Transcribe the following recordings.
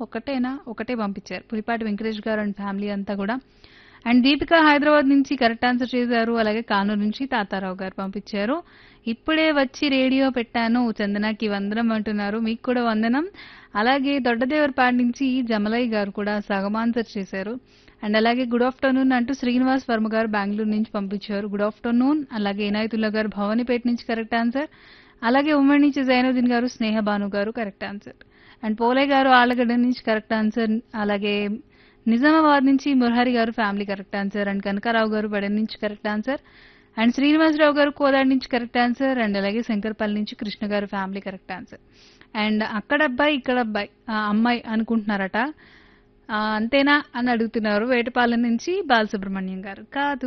ఒకటేనా ఒకటే పంపించారు పులిపాటి వెంకటేష్ గారు అండ్ ఫ్యామిలీ అంతా కూడా అండ్ దీపిక హైదరాబాద్ నుంచి కరెక్ట్ ఆన్సర్ చేశారు అలాగే కానూరు నుంచి తాతారావు గారు పంపించారు ఇప్పుడే వచ్చి రేడియో పెట్టాను చందనకి వందనం అంటున్నారు మీకు కూడా వందనం అలాగే దొడ్డదేవరపాటి నుంచి జమలయ్య గారు కూడా సగం ఆన్సర్ చేశారు అండ్ అలాగే గుడ్ ఆఫ్టర్నూన్ అంటూ శ్రీనివాస్ వర్మ గారు బెంగళూరు నుంచి పంపించారు గుడ్ ఆఫ్టర్నూన్ అలాగే ఇనాయతుల్లా గారు భవానీపేట నుంచి కరెక్ట్ ఆన్సర్ అలాగే ఉమ్మడి నుంచి జైనుద్దీన్ గారు స్నేహ భాను గారు కరెక్ట్ ఆన్సర్ అండ్ పోలే గారు ఆలగడ్డ నుంచి కరెక్ట్ ఆన్సర్ అలాగే నిజామాబాద్ నుంచి మురహరి గారు family correct answer and Kanakarao గారు బడన్ నుంచి కరెక్ట్ ఆన్సర్ అండ్ శ్రీనివాసరావు గారు కోదాడి నుంచి కరెక్ట్ ఆన్సర్ అండ్ అలాగే శంకర్పల్లి నుంచి కృష్ణ గారు ఫ్యామిలీ కరెక్ట్ ఆన్సర్ అండ్ అక్కడ అబ్బాయి ఇక్కడ అబ్బాయి ఆ అమ్మాయి అనుకుంటున్నారట ఆ, అంతేనా అని అడుగుతున్నారు వేటపాలెం నుంచి బాలసుబ్రహ్మణ్యం గారు కాదు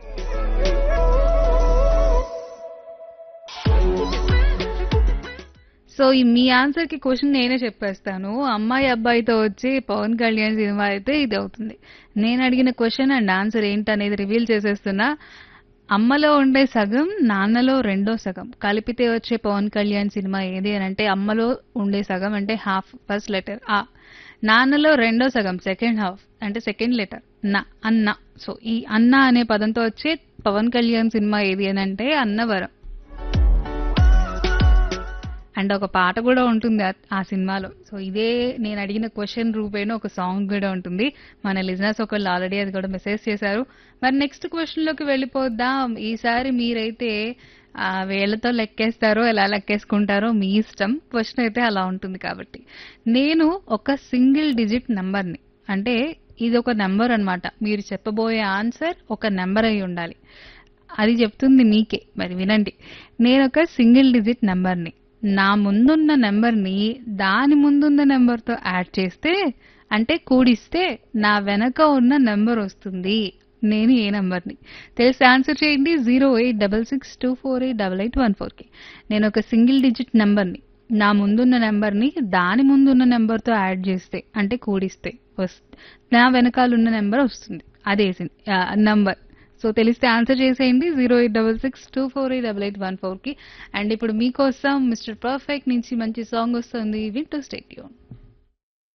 సో ఈ మీ ఆన్సర్ కి క్వశ్చన్ నేనే చెప్పేస్తాను అమ్మాయి అబ్బాయితో వచ్చి పవన్ కళ్యాణ్ సినిమా అయితే ఇది అవుతుంది నేను అడిగిన క్వశ్చన్ అండ్ ఆన్సర్ ఏంటనేది రివీల్ చేసేస్తున్నా అమ్మలో ఉండే సగం నాన్నలో రెండో సగం కలిపితే వచ్చే పవన్ కళ్యాణ్ సినిమా ఏది అని అంటే అమ్మలో ఉండే సగం అంటే హాఫ్ ఫస్ట్ లెటర్ ఆ నాన్నలో రెండో సగం సెకండ్ హాఫ్ అంటే సెకండ్ లెటర్ నా అన్న సో ఈ అన్న అనే పదంతో వచ్చే పవన్ కళ్యాణ్ సినిమా ఏది అని అంటే అన్నవరం అండ్ ఒక పాట కూడా ఉంటుంది ఆ- ఆ సినిమాలో సో ఇదే నేను అడిగిన క్వశ్చన్ రూపేణ ఒక సాంగ్ కూడా ఉంటుంది మన లిజినెస్ ఒకళ్ళు ఆల్రెడీ అది కూడా మెసేజ్ చేశారు మరి నెక్స్ట్ క్వశ్చన్ లోకి వెళ్ళిపోద్దాం ఈసారి మీరైతే ఆ వేళ్లతో లెక్కేస్తారో ఎలా లెక్కేసుకుంటారో మీ ఇష్టం క్వశ్చన్ అయితే అలా ఉంటుంది కాబట్టి నేను ఒక సింగిల్ డిజిట్ నంబర్ని అంటే ఇది ఒక నెంబర్ అన్నమాట మీరు చెప్పబోయే ఆన్సర్ ఒక నెంబర్ అయి ఉండాలి అది చెప్తుంది మీకే మరి వినండి నేను ఒక సింగిల్ డిజిట్ నెంబర్ని నా ముందున్న నెంబర్ని దాని ముందున్న నెంబర్తో యాడ్ చేస్తే అంటే కూడిస్తే నా వెనక ఉన్న నెంబర్ వస్తుంది నేను ఏ నెంబర్ని తెలిసి ఆన్సర్ చేయండి zero eight double six two four eight double eight one ఫోర్కి నేను ఒక సింగిల్ డిజిట్ నెంబర్ని నా ముందున్న నెంబర్ని దాని ముందున్న నెంబర్తో యాడ్ చేస్తే అంటే కూడిస్తే వస్- నా వెనకాలన్న నెంబర్ వస్తుంది అదే నంబర్ సో తెలిస్తే ఆన్సర్ చేసేయండి zero eight double six two four eight double eight one ఫోర్కి అండ్ ఇప్పుడు మీకోసం మిస్టర్ పర్ఫెక్ట్ నుంచి మంచి సాంగ్ వస్తుంది వింటూ స్టేట్ యూన్